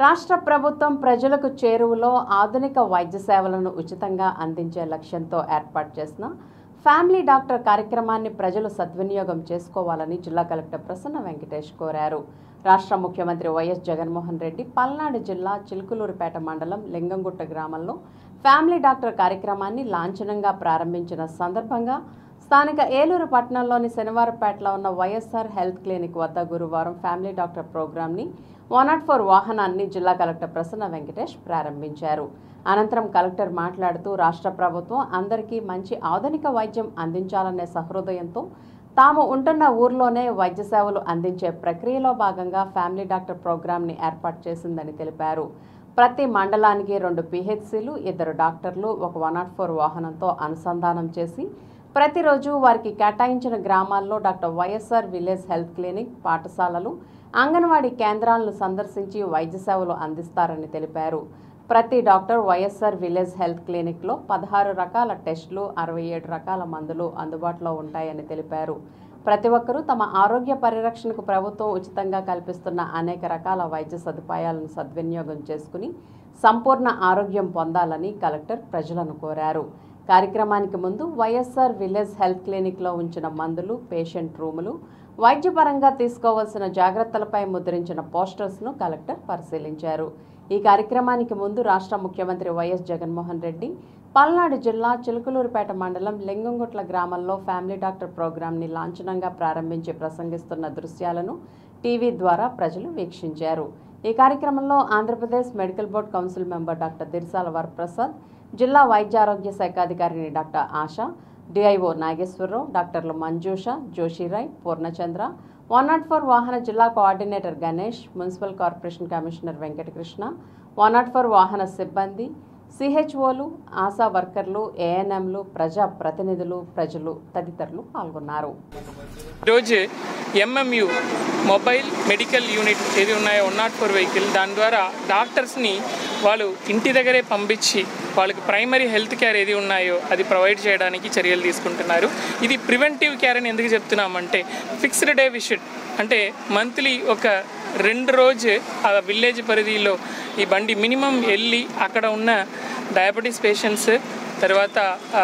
రాష్ట్ర ప్రభుత్వం ప్రజలకు చేరువలో ఆధునిక వైద్య సేవలను ఉచితంగా అందించే లక్ష్యంతో ఏర్పాటు చేసిన ఫ్యామిలీ డాక్టర్ కార్యక్రమాన్ని ప్రజలు సద్వినియోగం చేసుకోవాలని జిల్లా కలెక్టర్ ప్రసన్న వెంకటేష్ కోరారు రాష్ట్ర ముఖ్యమంత్రి వైఎస్ జగన్మోహన్ రెడ్డి పల్నాడు జిల్లా చిలుకులూరుపేట మండలం లింగంగుట్ట గ్రామంలో ఫ్యామిలీ డాక్టర్ కార్యక్రమాన్ని లాంఛనంగా ప్రారంభించిన సందర్భంగా స్థానిక ఏలూరు పట్టణంలోని శనివారపేటలో ఉన్న వైఎస్ఆర్ హెల్త్ క్లినిక్ వద్ద గురువారం ఫ్యామిలీ డాక్టర్ ప్రోగ్రాంని వన్ నాట్ ఫోర్ వాహనాన్ని జిల్లా కలెక్టర్ ప్రసన్న వెంకటేష్ ప్రారంభించారు అనంతరం కలెక్టర్ మాట్లాడుతూ రాష్ట్ర ప్రభుత్వం అందరికీ మంచి ఆధునిక వైద్యం అందించాలనే సహృదయంతో తాము ఉంటున్న ఊర్లోనే వైద్య సేవలు అందించే ప్రక్రియలో భాగంగా ఫ్యామిలీ డాక్టర్ ప్రోగ్రాంని ఏర్పాటు చేసిందని తెలిపారు ప్రతి మండలానికి రెండు పిహెచ్సిలు ఇద్దరు డాక్టర్లు ఒక వన్ నాట్ ఫోర్ వాహనంతో అనుసంధానం చేసి ప్రతిరోజు వారికి కేటాయించిన గ్రామాల్లో doctor YSR village health clinic పాఠశాలలు అంగన్వాడీ కేంద్రాలను సందర్శించి వైద్య సేవలు అందిస్తారని తెలిపారు ప్రతి డాక్టర్ వైఎస్ఆర్ విలేజ్ హెల్త్ క్లినిక్లో పదహారు రకాల టెస్టులు అరవై ఏడు రకాల మందులు అందుబాటులో ఉంటాయని తెలిపారు ప్రతి ఒక్కరూ తమ ఆరోగ్య పరిరక్షణకు ప్రభుత్వం ఉచితంగా కల్పిస్తున్న అనేక రకాల వైద్య సదుపాయాలను సద్వినియోగం చేసుకుని సంపూర్ణ ఆరోగ్యం పొందాలని కలెక్టర్ ప్రజలను కోరారు కార్యక్రమానికి ముందు వైఎస్ఆర్ విలేజ్ హెల్త్ క్లినిక్లో ఉంచిన మందులు పేషెంట్ రూములు వైద్యపరంగా తీసుకోవాల్సిన జాగ్రత్తలపై ముద్రించిన పోస్టర్స్ను కలెక్టర్ పరిశీలించారు ఈ కార్యక్రమానికి ముందు రాష్ట్ర ముఖ్యమంత్రి వైఎస్ జగన్మోహన్ రెడ్డి పల్నాడు జిల్లా చిలుకలూరుపేట మండలం లింగంగుట్ల గ్రామంలో ఫ్యామిలీ డాక్టర్ ప్రోగ్రాంని లాంఛనంగా ప్రారంభించి ప్రసంగిస్తున్న దృశ్యాలను టీవీ ద్వారా ప్రజలు వీక్షించారు ఈ కార్యక్రమంలో Andhra Pradesh medical board council member doctor Dirsala Varaprasad జిల్లా వైద్యారోగ్య శాఖ అధికారిని డాక్టర్ ఆశా డిఐఓ నాగేశ్వరరావు డాక్టర్లు Manjusha Joshi Rai Purnachandra one not four వాహన జిల్లా coordinator Ganesh municipal corporation commissioner Venkatakrishna one not four వాహన సిబ్బంది సిహెచ్ఓలు ఆశా వర్కర్లు ఏఎన్ఎంలు ప్రజా ప్రతినిధులు ప్రజలు తదితరులు పాల్గొన్నారు ఈరోజు ఎంఎంయు మొబైల్ మెడికల్ యూనిట్ ఏది ఉన్నాయో వన్ నాట్ ఫోర్ వెహికల్ దాని ద్వారా డాక్టర్స్ని వాళ్ళు ఇంటి దగ్గరే పంపించి వాళ్ళకి ప్రైమరీ హెల్త్ కేర్ ఏది ఉన్నాయో అది ప్రొవైడ్ చేయడానికి చర్యలు తీసుకుంటున్నారు ఇది ప్రివెంటివ్ కేర్ అని ఎందుకు చెప్తున్నామంటే ఫిక్స్డ్ డే విజిట్ అంటే మంత్లీ ఒక రెండు రోజు ఆ విలేజ్ పరిధిలో ఈ బండి మినిమం వెళ్ళి అక్కడ ఉన్న డయాబెటీస్ పేషెంట్స్ తర్వాత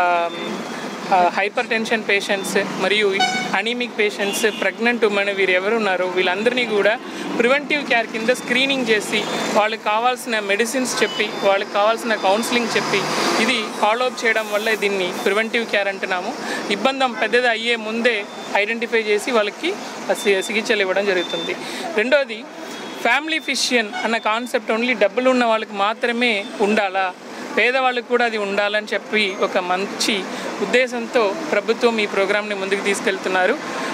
హైపర్ టెన్షన్ పేషెంట్స్ మరియు అనీమిక్ పేషెంట్స్ ప్రెగ్నెంట్ ఉమెన్ వీరు ఎవరు ఉన్నారో వీళ్ళందరినీ కూడా ప్రివెంటివ్ కేర్ కింద స్క్రీనింగ్ చేసి వాళ్ళకి కావాల్సిన మెడిసిన్స్ చెప్పి వాళ్ళకి కావాల్సిన కౌన్సిలింగ్ చెప్పి ఇది ఫాలోఅప్ చేయడం వల్ల దీన్ని ప్రివెంటివ్ కేర్ అంటున్నాము ఇబ్బంది పెద్దది అయ్యే ముందే ఐడెంటిఫై చేసి వాళ్ళకి సి- చికిత్సలు ఇవ్వడం జరుగుతుంది రెండోది ఫ్యామిలీ ఫిషియన్ అన్న కాన్సెప్ట్ ఓన్లీ డబ్బులు ఉన్న వాళ్ళకి మాత్రమే ఉండాలా పేదవాళ్ళకి కూడా అది ఉండాలని చెప్పి ఒక మంచి ఉద్దేశంతో ప్రభుత్వం ఈ ప్రోగ్రామ్ని ముందుకు తీసుకెళ్తున్నారు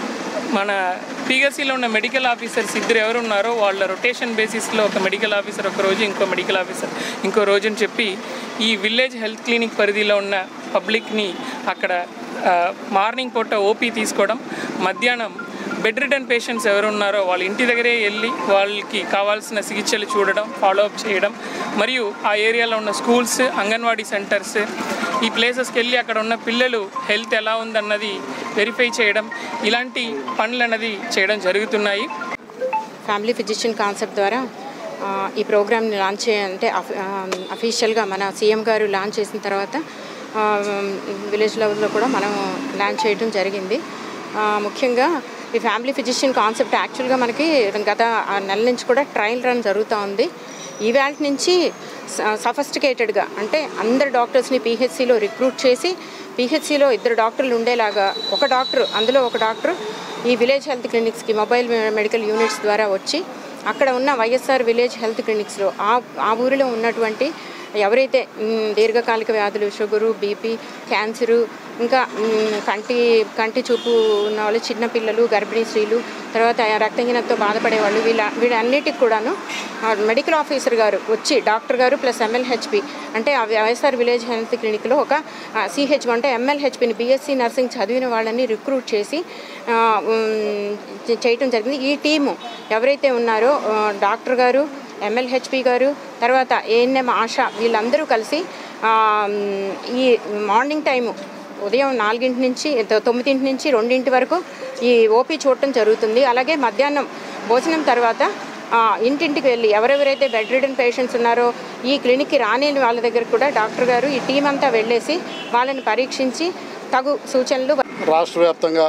మన పీగసీలో ఉన్న మెడికల్ ఆఫీసర్స్ ఇద్దరు ఎవరు ఉన్నారో వాళ్ళ రొటేషన్ బేసిస్లో ఒక మెడికల్ ఆఫీసర్ ఒక రోజు ఇంకో మెడికల్ ఆఫీసర్ ఇంకో రోజు అని చెప్పి ఈ విలేజ్ హెల్త్ క్లినిక్ పరిధిలో ఉన్న పబ్లిక్ని అక్కడ ఆ, మార్నింగ్ పూట ఓపీ తీసుకోవడం మధ్యాహ్నం బెడ్ రిటర్న్ పేషెంట్స్ ఎవరు ఉన్నారో వాళ్ళ ఇంటి దగ్గరే వెళ్ళి వాళ్ళకి కావాల్సిన చికిత్సలు చూడడం ఫాలోఅప్ చేయడం మరియు ఆ ఏరియాలో ఉన్న స్కూల్స్ అంగన్వాడీ సెంటర్స్ ఈ ప్లేసెస్కి వెళ్ళి అక్కడ ఉన్న పిల్లలు హెల్త్ ఎలా ఉందన్నది వెరిఫై చేయడం ఇలాంటి పనులు అన్నది చేయడం జరుగుతున్నాయి ఫ్యామిలీ ఫిజిషియన్ కాన్సెప్ట్ ద్వారా ఆ, ఈ ప్రోగ్రామ్ని లాంచ్ చే అంటే అఫ్- ఆ, అఫీషియల్గా మన సీఎం గారు లాంచ్ చేసిన తర్వాత ఆ, విలేజ్ లెవెల్లో కూడా మనం లాంచ్ చేయడం జరిగింది ఆ, ముఖ్యంగా ఈ ఫ్యామిలీ ఫిజిషియన్ కాన్సెప్ట్ యాక్చువల్గా మనకి గత ఆ నెల నుంచి కూడా ట్రయల్ రన్ జరుగుతూ ఉంది ఈవేళ నుంచి సఫస్టికేటెడ్గా అంటే అందరు డాక్టర్స్ని పీహెచ్సిలో రిక్రూట్ చేసి పీహెచ్సిలో ఇద్దరు డాక్టర్లు ఉండేలాగా ఒక డాక్టర్ అందులో ఒక డాక్టర్ ఈ విలేజ్ హెల్త్ క్లినిక్స్కి మొబైల్ మెడికల్ యూనిట్స్ ద్వారా వచ్చి అక్కడ ఉన్న వైఎస్ఆర్ విలేజ్ హెల్త్ క్లినిక్స్లో ఆ ఆ ఊరిలో ఉన్నటువంటి ఎవరైతే మ్, దీర్ఘకాలిక వ్యాధులు షుగరు బీపీ క్యాన్సరు ఇంకా మ్, కంటి కంటి చూపు ఉన్న వాళ్ళు చిన్నపిల్లలు గర్భిణీ స్త్రీలు తర్వాత రక్తహీనతతో బాధపడే వాళ్ళు వీళ్ళ వీళ్ళన్నిటికి కూడాను ఆ మెడికల్ ఆఫీసర్ గారు వచ్చి డాక్టర్ గారు ప్లస్ ఎంఎల్హెచ్పి అంటే ఆ వైఎస్ఆర్ విలేజ్ హెల్త్ క్లినిక్లో ఒక సిహెచ్ అంటే ఎంఎల్హెచ్పిని బీఎస్సీ నర్సింగ్ చదివిన వాళ్ళని రిక్రూట్ చేసి ఆ, ఉమ్, చే- చేయటం జరిగింది ఈ టీము ఎవరైతే ఉన్నారో ఆ, డాక్టర్ గారు ఎంఎల్హెచ్పి గారు తర్వాత ఏఎన్ఎం ఆశ వీళ్ళందరూ కలిసి ఆ, ఉమ్, ఈ మార్నింగ్ టైము ఉదయం నాలుగింటి నుంచి తొ- తొమ్మిదింటి నుంచి రెండింటి వరకు ఈ ఓపీ చూడటం జరుగుతుంది అలాగే మధ్యాహ్నం భోజనం తర్వాత ఆ, ఇంటింటికి వెళ్ళి ఎవరెవరైతే బెడ్ రిడన్ పేషెంట్స్ ఉన్నారో ఈ క్లినిక్కి రాని వాళ్ళ దగ్గర కూడా డాక్టర్ గారు ఈ టీం అంతా వెళ్ళేసి వాళ్ళని పరీక్షించి తగు సూచనలు రాష్ట్ర వ్యాప్తంగా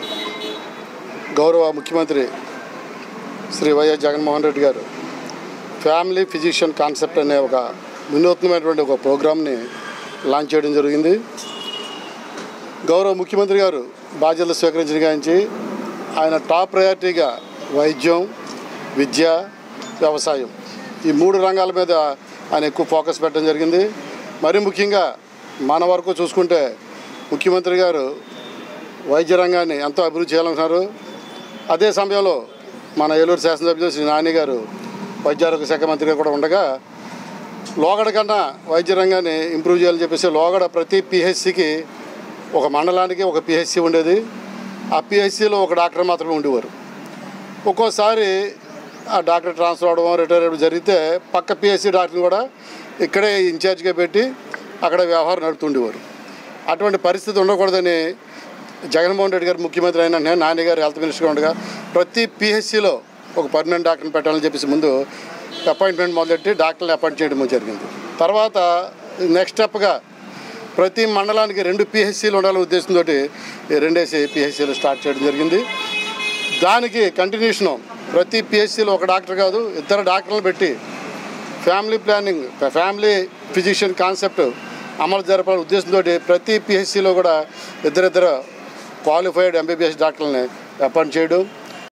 గౌరవ ముఖ్యమంత్రి శ్రీ వైఎస్ జగన్మోహన్ రెడ్డి గారు ఫ్యామిలీ ఫిజిషియన్ కాన్సెప్ట్ అనే ఒక వినూత్నమైనటువంటి ఒక ప్రోగ్రామ్ని లాంచ్ చేయడం జరిగింది గౌరవ ముఖ్యమంత్రి గారు బాధ్యతలు స్వీకరించిన గాంచి ఆయన టాప్ ప్రయారిటీగా వైద్యం విద్య వ్యవసాయం ఈ మూడు రంగాల మీద ఆయన ఎక్కువ ఫోకస్ పెట్టడం జరిగింది మరి ముఖ్యంగా మన వరకు చూసుకుంటే ముఖ్యమంత్రి గారు వైద్య రంగాన్ని ఎంతో అభివృద్ధి చేయాలనుకున్నారు అదే సమయంలో మన ఏలూరు శాసనసభ్యులు శ్రీ నాని గారు వైద్యారోగ్య శాఖ మంత్రిగా కూడా ఉండగా లోగడ కన్నా వైద్య రంగాన్ని ఇంప్రూవ్ చేయాలని చెప్పేసి లోగడ ప్రతి పిహెచ్సికి ఒక మండలానికి ఒక పిహెచ్సి ఉండేది ఆ పిహెచ్సిలో ఒక డాక్టర్ మాత్రమే ఉండేవారు ఒక్కోసారి ఆ డాక్టర్ ట్రాన్స్ఫర్ అవడం రిటైర్ అవ్వడం జరిగితే పక్క పిహెచ్సి డాక్టర్ని కూడా ఇక్కడే ఇన్ఛార్జ్గా పెట్టి అక్కడ వ్యవహారం నడుపుతుండేవారు అటువంటి పరిస్థితి ఉండకూడదని జగన్మోహన్ రెడ్డి గారు ముఖ్యమంత్రి అయిన వెంటనే నాని గారు హెల్త్ మినిస్టర్గా ఉండగా ప్రతి పిహెచ్సిలో ఒక పర్మనెంట్ డాక్టర్ని పెట్టాలని చెప్పేసి ముందు అపాయింట్మెంట్ మొదలెట్టి డాక్టర్ని అపాయింట్ చేయడం జరిగింది తర్వాత నెక్స్ట్ స్టెప్గా ప్రతి మండలానికి రెండు పిహెచ్సీలు ఉండాలనే ఉద్దేశంతో రెండేసి పిహెచ్సీలు స్టార్ట్ చేయడం జరిగింది దానికి కంటిన్యూషను ప్రతి పిహెచ్సిలో ఒక డాక్టర్ కాదు ఇద్దరు డాక్టర్లు పెట్టి family planning family physician concept అమలు జరపాలనే ఉద్దేశంతో ప్రతి పిహెచ్సిలో కూడా ఇద్దరిద్దరు క్వాలిఫైడ్ ఎంబీబీఎస్ డాక్టర్లని అపాయింట్ చేయడం